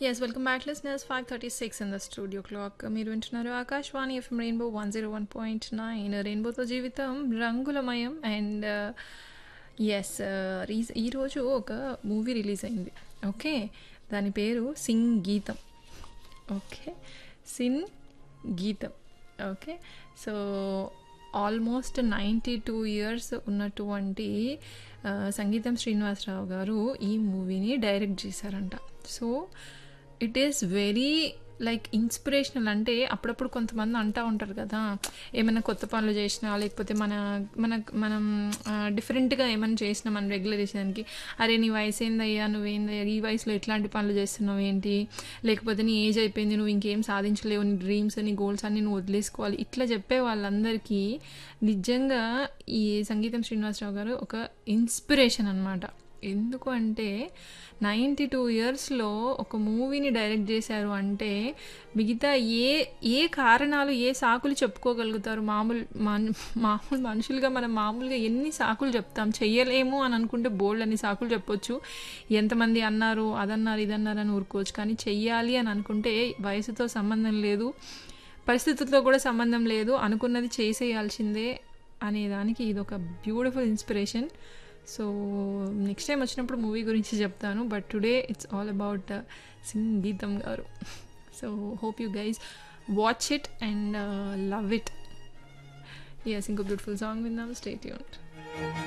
yes welcome back listeners five thirty six in the studio clock మీరు వింటున్నారు Akashvani FM Rainbow one zero one point nine రెయిన్బోతో జీవితం రంగులమయం and yes రీజ్ ఈరోజు ఒక మూవీ రిలీజ్ అయింది ఓకే దాని పేరు Singeetam okay Singeetam okay so almost ninety two years ఉన్నటువంటి ఆ, సంగీతం శ్రీనివాసరావు గారు ఈ మూవీని డైరెక్ట్ చేశారంట so it is very like inspirational అంటే అప్పుడప్పుడు కొంతమంది అంటూ ఉంటారు కదా ఏమైనా కొత్త పనులు చేసినా లేకపోతే మన మన మనం డిఫరెంట్గా ఏమైనా చేసినా మన రెగ్యులరేషన్కి అరే నీ వయసు ఏందయ్యా నువ్వేందయ్యా ఈ వయసులో ఎట్లాంటి పనులు చేస్తున్నావు ఏంటి లేకపోతే నీ ఏజ్ అయిపోయింది నువ్వు ఇంకేం సాధించలేవు నీ డ్రీమ్స్ నీ గోల్స్ అన్ని నువ్వు వదిలేసుకోవాలి ఇట్లా చెప్పే వాళ్ళందరికీ నిజంగా ఈ సంగీతం శ్రీనివాసరావు గారు ఒక ఇన్స్పిరేషన్ అనమాట ఎందుకు అంటే నైంటీ టూ ఇయర్స్లో ఒక మూవీని డైరెక్ట్ చేశారు అంటే మిగతా ఏ ఏ కారణాలు ఏ సాకులు చెప్పుకోగలుగుతారు మామూలు మన మామూలు మనుషులుగా మనం మామూలుగా ఎన్ని సాకులు చెప్తాం చెయ్యలేము అని అనుకుంటే బోల్డ్ అన్ని సాకులు చెప్పొచ్చు ఎంతమంది అన్నారు అదన్నారు ఇదన్నారు అని ఊరుకోవచ్చు కానీ చెయ్యాలి అని అనుకుంటే వయసుతో సంబంధం లేదు పరిస్థితులతో కూడా సంబంధం లేదు అనుకున్నది చేసేయాల్సిందే అనే దానికి ఇది ఒక beautiful inspiration so next time వచ్చినప్పుడు మూవీ గురించి చెప్తాను but today it's all about Sangeetham గారు so hope you guys watch it and love it yes ఇంకో బ్యూటిఫుల్ సాంగ్ విందాం స్టేట్ యూన్